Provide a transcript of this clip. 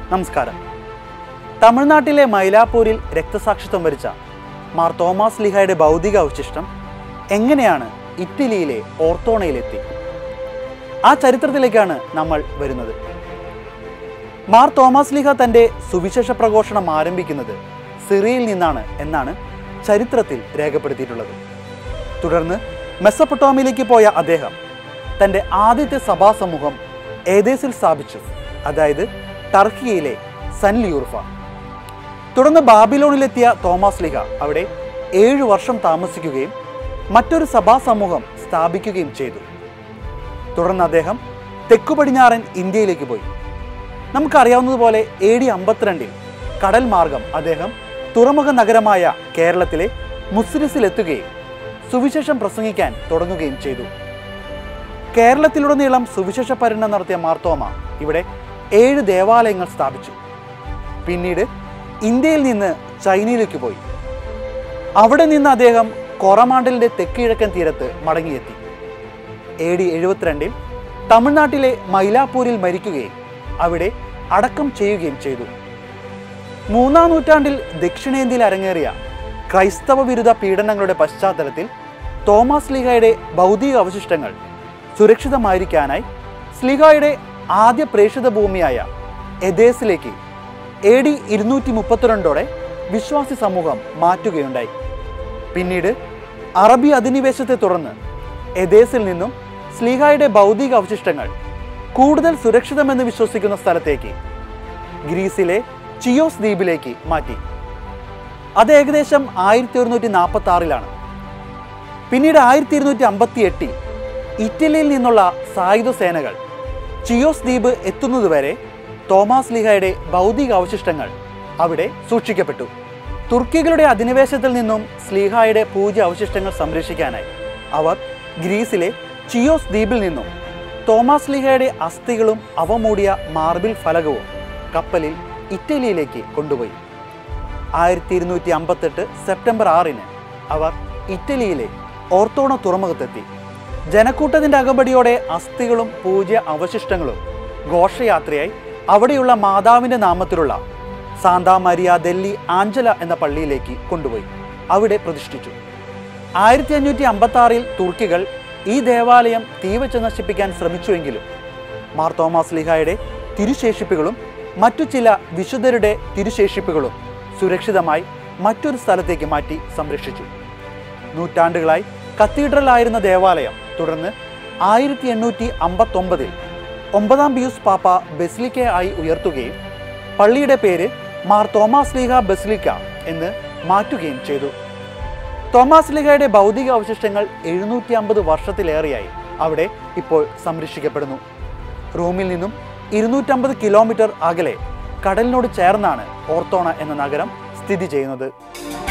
നമസ്കാരം തമിഴ്നാട്ടിലെ മൈലാപ്പൂരിൽ രക്തസാക്ഷിത്വം വരിച്ച മാർ തോമസ് ലിഹയുടെ ഭൗതിക അവശിഷ്ടം എങ്ങനെയാണ് ഇറ്റലിയിലെ ഓർത്തോണയിലെത്തി ആ ചരിത്രത്തിലേക്കാണ് നമ്മൾ വരുന്നത് മാർ തോമസ് ലിഹ തൻ്റെ സുവിശേഷ പ്രഘോഷണം ആരംഭിക്കുന്നത് സിറിയയിൽ നിന്നാണ് എന്നാണ് ചരിത്രത്തിൽ രേഖപ്പെടുത്തിയിട്ടുള്ളത് തുടർന്ന് മെസ്സപ്പൊട്ടോമിയിലേക്ക് പോയ അദ്ദേഹം തൻ്റെ ആദ്യത്തെ സഭാ സമൂഹം ഏതേസിൽ സ്ഥാപിച്ചു അതായത് ടർക്കിയയിലെ സൻ ലിയൂർഫ തുടർന്ന് ബാബിലോണിലെത്തിയ തോമസ് ലിഹ അവിടെ ഏഴു വർഷം താമസിക്കുകയും മറ്റൊരു സഭാ സമൂഹം സ്ഥാപിക്കുകയും ചെയ്തു തുടർന്ന് അദ്ദേഹം തെക്കു പടിഞ്ഞാറൻ ഇന്ത്യയിലേക്ക് പോയി നമുക്കറിയാവുന്നതുപോലെ എ ഡി അമ്പത്തിരണ്ടിൽ കടൽ മാർഗം അദ്ദേഹം തുറമുഖ നഗരമായ കേരളത്തിലെ മുസ്ലിസിലെത്തുകയും സുവിശേഷം പ്രസംഗിക്കാൻ തുടങ്ങുകയും ചെയ്തു കേരളത്തിലുടനീളം സുവിശേഷ പര്യടനം നടത്തിയ മാർത്തോമ ഇവിടെ ഏഴ് ദേവാലയങ്ങൾ സ്ഥാപിച്ചു പിന്നീട് ഇന്ത്യയിൽ നിന്ന് ചൈനയിലേക്ക് പോയി അവിടെ നിന്ന് അദ്ദേഹം കൊറമാണ്ടലിന്റെ തെക്കിഴക്കൻ തീരത്ത് മടങ്ങിയെത്തി എ ഡി എഴുപത്തിരണ്ടിൽ തമിഴ്നാട്ടിലെ മൈലാപ്പൂരിൽ മരിക്കുകയും അവിടെ അടക്കം ചെയ്യുകയും ചെയ്തു മൂന്നാം നൂറ്റാണ്ടിൽ ദക്ഷിണേന്ത്യയിൽ അരങ്ങേറിയ ക്രൈസ്തവ വിരുദ്ധ പീഡനങ്ങളുടെ പശ്ചാത്തലത്തിൽ തോമസ് ലീഗയുടെ ഭൗതിക അവശിഷ്ടങ്ങൾ സുരക്ഷിതമായിരിക്കാനായി സ്ലിഗായുടെ ആദ്യ പ്രേക്ഷിത ഭൂമിയായ എദേസിലേക്ക് എ ഡി ഇരുന്നൂറ്റി മുപ്പത്തിരണ്ടോടെ വിശ്വാസി സമൂഹം മാറ്റുകയുണ്ടായി പിന്നീട് അറബി അധിനിവേശത്തെ തുടർന്ന് എദേസിൽ നിന്നും സ്ലീഹായുടെ ഭൗതിക അവശിഷ്ടങ്ങൾ കൂടുതൽ സുരക്ഷിതമെന്ന് വിശ്വസിക്കുന്ന സ്ഥലത്തേക്ക് ഗ്രീസിലെ ചിയോസ് ദ്വീപിലേക്ക് മാറ്റി അത് ഏകദേശം ആയിരത്തി ഒരുന്നൂറ്റി നാൽപ്പത്തി ആറിലാണ് പിന്നീട് ആയിരത്തി ഇരുന്നൂറ്റി അമ്പത്തി എട്ടിൽ ഇറ്റലിയിൽ നിന്നുള്ള സായുധ സേനകൾ ചിയോസ് ദ്വീപ് എത്തുന്നതുവരെ തോമസ് ലിഹയുടെ ഭൗതിക അവശിഷ്ടങ്ങൾ അവിടെ സൂക്ഷിക്കപ്പെട്ടു തുർക്കികളുടെ അധിനിവേശത്തിൽ നിന്നും സ്ലീഹായുടെ പൂജ അവശിഷ്ടങ്ങൾ സംരക്ഷിക്കാനായി അവർ ഗ്രീസിലെ ചിയോസ് ദ്വീപിൽ നിന്നും തോമസ് ലിഹയുടെ അസ്ഥികളും അവ മൂടിയ മാർബിൾ ഫലകവും കപ്പലിൽ ഇറ്റലിയിലേക്ക് കൊണ്ടുപോയി ആയിരത്തി ഇരുന്നൂറ്റി അമ്പത്തെട്ട് സെപ്റ്റംബർ ആറിന് അവർ ഇറ്റലിയിലെ ഓർത്തോണ തുറമുഖത്തെത്തി ജനക്കൂട്ടത്തിന്റെ അകമ്പടിയോടെ അസ്ഥികളും പൂജ്യ അവശിഷ്ടങ്ങളും ഘോഷയാത്രയായി അവിടെയുള്ള മാതാവിന്റെ നാമത്തിലുള്ള സാന്താ മരിയ ദല്ലി ആഞ്ചല എന്ന പള്ളിയിലേക്ക് കൊണ്ടുപോയി അവിടെ പ്രതിഷ്ഠിച്ചു ആയിരത്തി അഞ്ഞൂറ്റി അമ്പത്തി ആറിൽ തുർക്കികൾ ഈ ദേവാലയം തീവച്ച് നശിപ്പിക്കാൻ ശ്രമിച്ചുവെങ്കിലും മാർ തോമസ് ലിഹായുടെ തിരുശേഷിപ്പുകളും മറ്റു ചില വിശുദ്ധരുടെ തിരുശേഷിപ്പുകളും സുരക്ഷിതമായി മറ്റൊരു സ്ഥലത്തേക്ക് മാറ്റി സംരക്ഷിച്ചു നൂറ്റാണ്ടുകളായി കത്തീഡ്രൽ ആയിരുന്ന ദേവാലയം തുടർന്ന് ആയിരത്തി എണ്ണൂറ്റി അമ്പത്തൊമ്പതിൽ ഒമ്പതാം പിയൂസ് പാപ്പ ബെസ്ലിക്ക ആയി ഉയർത്തുകയും പള്ളിയുടെ പേര് മാർ തോമസ് ലീഹ ബെസ്ലിക്ക എന്ന് മാറ്റുകയും ചെയ്തു തോമസ് ലീഹയുടെ ഭൗതിക അവശിഷ്ടങ്ങൾ എഴുന്നൂറ്റി അമ്പത് വർഷത്തിലേറെയായി അവിടെ ഇപ്പോൾ സംരക്ഷിക്കപ്പെടുന്നു റോമിൽ നിന്നും ഇരുന്നൂറ്റമ്പത് കിലോമീറ്റർ അകലെ കടലിനോട് ചേർന്നാണ് ഓർത്തോണ എന്ന നഗരം സ്ഥിതി ചെയ്യുന്നത്